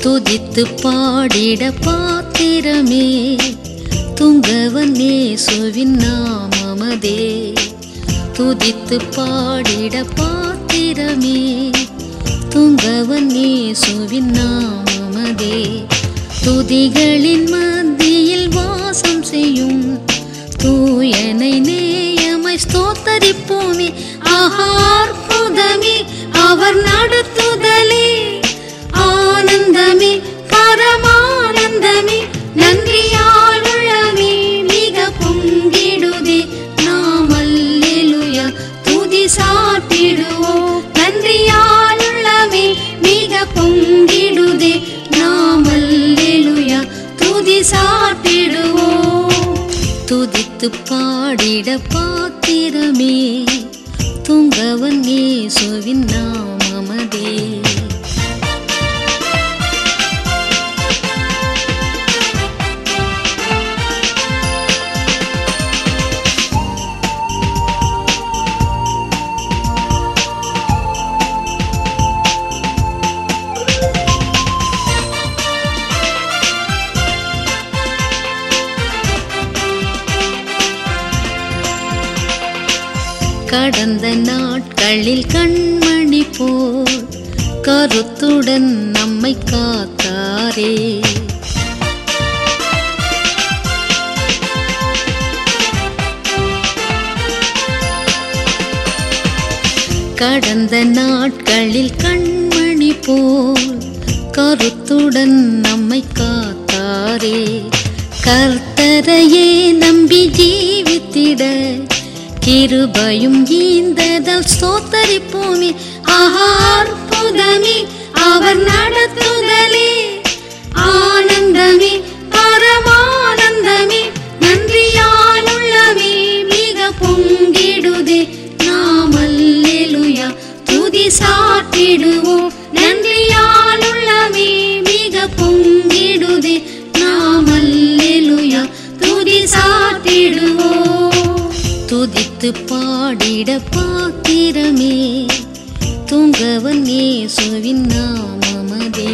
துதித்து பாடிட பாத்திரமே துங்கவன் இயேசுவின் நாமமதே துதித்து பாடிட பாத்திரமே துங்கவன் இயேசுவின் நாமமதே துதிகளின் மத்தியில் வாசம் செய்யும் தூயனை நேயமை ஸ்தோத்தரிப்போமே ஆஹார்புதமே அவர் நடத்துதலே ஆனந்தமே பரமானந்தமே நன்றியாளுள்ளமே மிக பொங்கிடுதே நாம் அல்லேலூயா துதி சாப்பிடுவோம் நன்றியாளுள்ளமே மிக பொங்கிடுதே நாம் அல்லேலூயா துதி சாப்பிடுவோம் துதித்து பாடிட பாத்திரமே துங்கவன் இயேசுவின் நாமமதே கடந்த நாட்களில் கண்மணி போல் கருத்துடன் நம்மை காத்தாரே கடந்த நாட்களில் கண்மணி போல் கருத்துடன் நம்மை காத்தாரே கர்த்தரையே நம்பி ஜீவித்திட கிருபையும் ஈந்ததால் ஸ்தோத்தரிப்போமே ஆஹார்புதமே அவர் நடத்துதலே ஆனந்தமே பரமானந்தமே நன்றியாலுள்ளமே மிக பொங்கிடுதே நாம் அல்லேலூயா துதி சாட்டிடுவோம் நன்றியாலுள்ளமே மிக பொங்கிடுதே நாம் அல்லேலூயா துதி சாட்டிடுவோம் துதித்து பாடிட பாத்திரமே துங்கவன் இயேசுவின் நாமமதே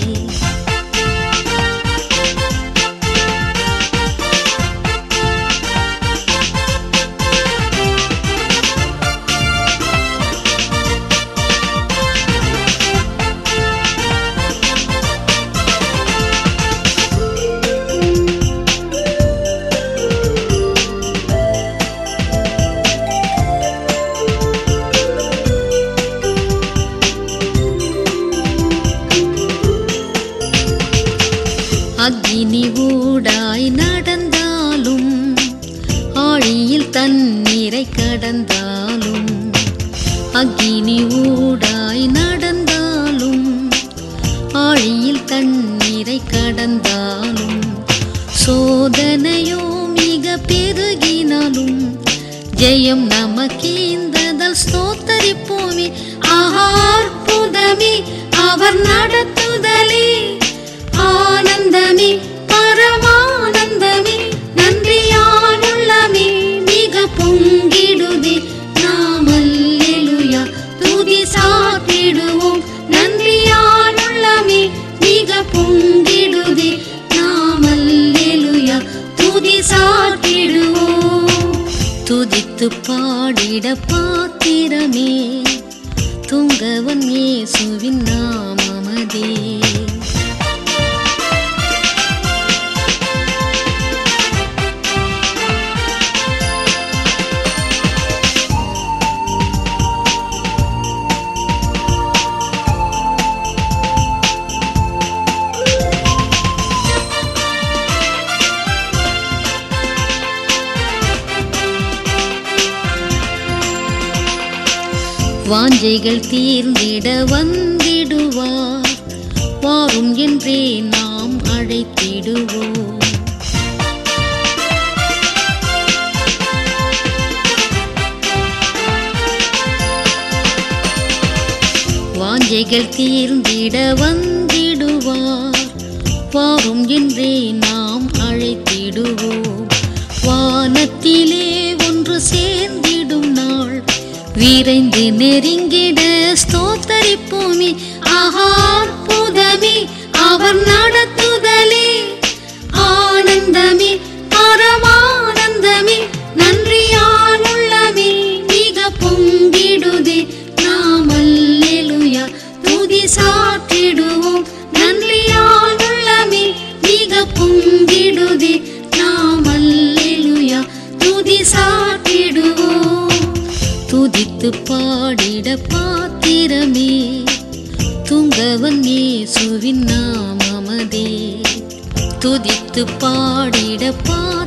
அக்கினி ஊடாய் நடந்தாலும் ஆழியில் தண்ணீரை கடந்தாலும் அக்கினி ஊடாய் நடந்தாலும் ஆழியில் தண்ணீரை கடந்தாலும் சோதனையோ மிக பெருகினாலும் ஜெயம் நமக்கீந்ததால் ஸ்தோத்தரிப்போமே ஆஹார்புதமே அவர் நடத்துதலே ஆனந்தமே பரமானந்தமே நன்றியானுள்ளமே மிக பொங்கிடுதே நாம் அல்லேலூயா துதி சாப்பிடுவோம் நன்றியானுள்ளமே மிக பொங்கிடுதே நாம் அல்லேலூயா துதி சாப்பிடுவோம் துதித்து பாடிட பாத்திரமே துங்கவன் இயேசுவின் நாமமதே வாஞ்சைகள் தீர்ந்திட வந்திடுவார் வாரும் என்றே நாம் அழைத்திடுவோம் வாஞ்சைகள் தீர்ந்திட வந்திடுவார் வாரும் என்றே நாம் அழைத்திடுவோம் வானத்திலே ஒன்று சேர்ந்திடும் நாள் விரைந்து நெருங்கிட ஸ்தோத்தரிப்போமே ஆஹார்புதமே அவர் நடத்துதலே ஆனந்தமே பரமானந்தமே நன்றியால் உள்ளமே மிக பொங்கிடுதே நாம் அல்லேலுயா துதி சாற்றிடுவோம் நன்றியால் உள்ளமே மிக பொங்கிடுதே நாம் அல்லேலுயா துதி சாற்றிடுவோம் துதித்து பாடிட பாத்திரமே துங்கவன் இயேசுவின் நாமமதே துதித்து பாடிட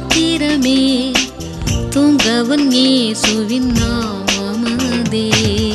பாத்திரமே துங்கவன் இயேசுவின் நாமமதே